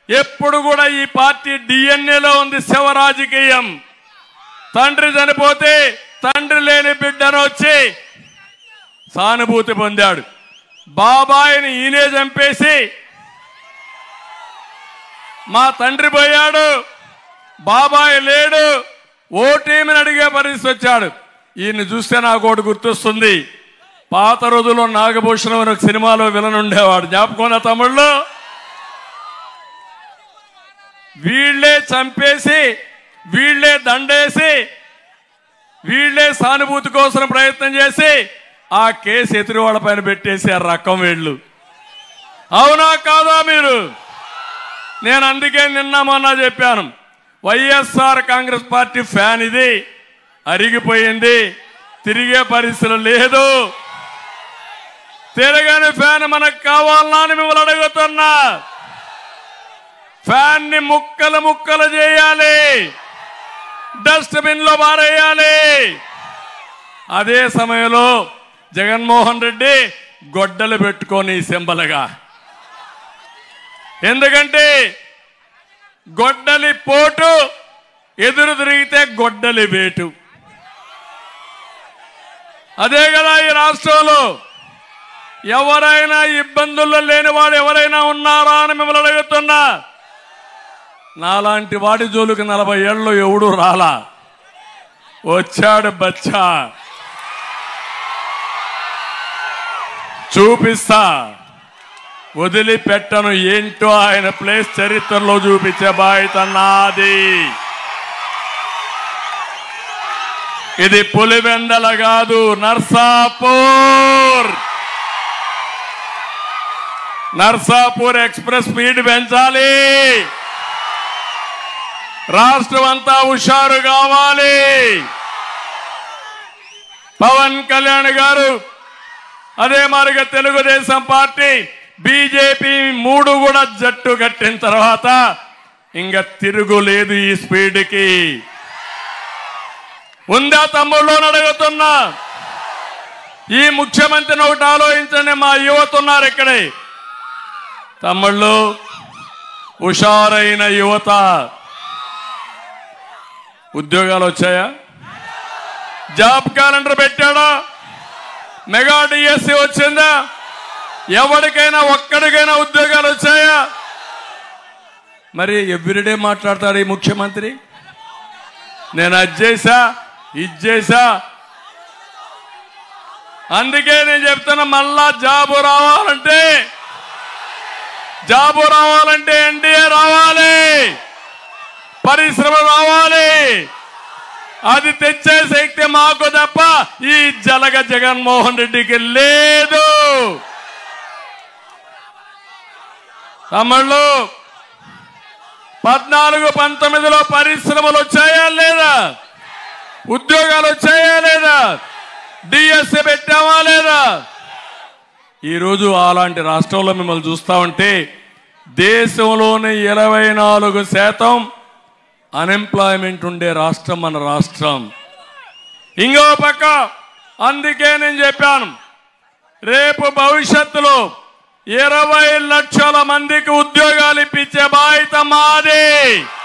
ఎప్పుడు కూడా ఈ పార్టీ డిఎన్ఏలో ఉంది శవ రాజకీయం తండ్రి చనిపోతే తండ్రి లేని బిడ్డను వచ్చి సానుభూతి పొందాడు బాబాయిని ఈయనే చంపేసి మా తండ్రి పోయాడు బాబాయ్ లేడు ఓటేమని అడిగే పరిస్థితి వచ్చాడు ఈయన్ని చూస్తే నాకు ఒకటి గుర్తొస్తుంది పాత రోజుల్లో నాగభూషణం అని ఒక సినిమాలో విలన్ ఉండేవాడు జ్ఞాపకం తమ్ముళ్ళు వీళ్ళే చంపేసి వీళ్ళే దండేసి వీళ్ళే సానుభూతి కోసం ప్రయత్నం చేసి ఆ కేసు ఎదురు వాళ్ళ పైన పెట్టేసి ఆ రకం వీళ్ళు అవునా కాదా మీరు నేను అందుకే నిన్న మొన్న చెప్పాను వైఎస్ఆర్ కాంగ్రెస్ పార్టీ ఫ్యాన్ ఇది అరిగిపోయింది తిరిగే పరిస్థితి లేదు తిరగని ఫ్యాన్ మనకు కావాలన్నా అని మిమ్మల్ని అడుగుతున్నా ఫ్యాన్ ని ముక్కలు ముక్కలు చేయాలి డస్ట్బిన్ లో పారేయాలి అదే సమయంలో జగన్మోహన్ రెడ్డి గొడ్డలు పెట్టుకొని సింబలుగా ఎందుకంటే గొడ్డలి పోటు ఎదురు తిరిగితే గొడ్డలి వేటు అదే కదా ఈ రాష్ట్రంలో ఎవరైనా ఇబ్బందుల్లో లేని వాడు ఎవరైనా ఉన్నారా అని మిమ్మల్ని అడుగుతున్నా నాలాంటి వాడి జోలికి నలభై ఏళ్ళు ఎవడు రాలా వచ్చాడు బచ్చా చూపిస్తా వదిలిపెట్టను ఏంటో ఆయన ప్లేస్ చరిత్రలో చూపించే బాధ్యత నాది ఇది పులివెందల కాదు నర్సాపూర్ నర్సాపూర్ ఎక్స్ప్రెస్ స్పీడ్ పెంచాలి రాష్ట్రం అంతా హుషారు కావాలి పవన్ కళ్యాణ్ గారు అదే మాదిరిగా తెలుగుదేశం పార్టీ బీజేపీ మూడు కూడా జట్టు కట్టిన తర్వాత ఇంకా తిరుగులేదు ఈ స్పీడ్కి ఉందా తమ్ముళ్ళు అని అడుగుతున్నా ఈ ముఖ్యమంత్రిని ఒకటి ఆలోచించండి మా యువత ఉన్నారు ఇక్కడే తమ్ముళ్ళు హుషారైన యువత ఉద్యోగాలు వచ్చాయా జాబ్ క్యాలెండర్ పెట్టాడా మెగా డిఎస్సి వచ్చిందా ఎవరికైనా ఒక్కడికైనా ఉద్యోగాలు వచ్చాయా మరి ఎవ్రీడే మాట్లాడతాడు ఈ ముఖ్యమంత్రి నేను అది చేశా ఇది చేశా అందుకే నేను చెప్తున్నా మళ్ళా జాబు రావాలంటే జాబు రావాలంటే ఎన్డీఏ రావాలి పరిశ్రమ రావాలి అది తెచ్చే శక్తి మాకు తప్ప ఈ జలగ జగన్మోహన్ రెడ్డికి లేదు తమ్ముళ్ళు పద్నాలుగు పంతొమ్మిదిలో పరిశ్రమలు వచ్చాయా లేదా ఉద్యోగాలు వచ్చాయా లేదా డిఎస్సి పెట్టామా లేదా ఈరోజు అలాంటి రాష్ట్రంలో మిమ్మల్ని చూస్తా ఉంటే దేశంలోని ఇరవై నాలుగు శాతం అన్ఎంప్లాయ్మెంట్ ఉండే రాష్ట్రం మన రాష్ట్రం ఇంకో పక్క అందుకే నేను చెప్పాను రేపు భవిష్యత్తులో ఇరవై లక్షల మందికి ఉద్యోగాలు ఇప్పించే బాధ్యత మాది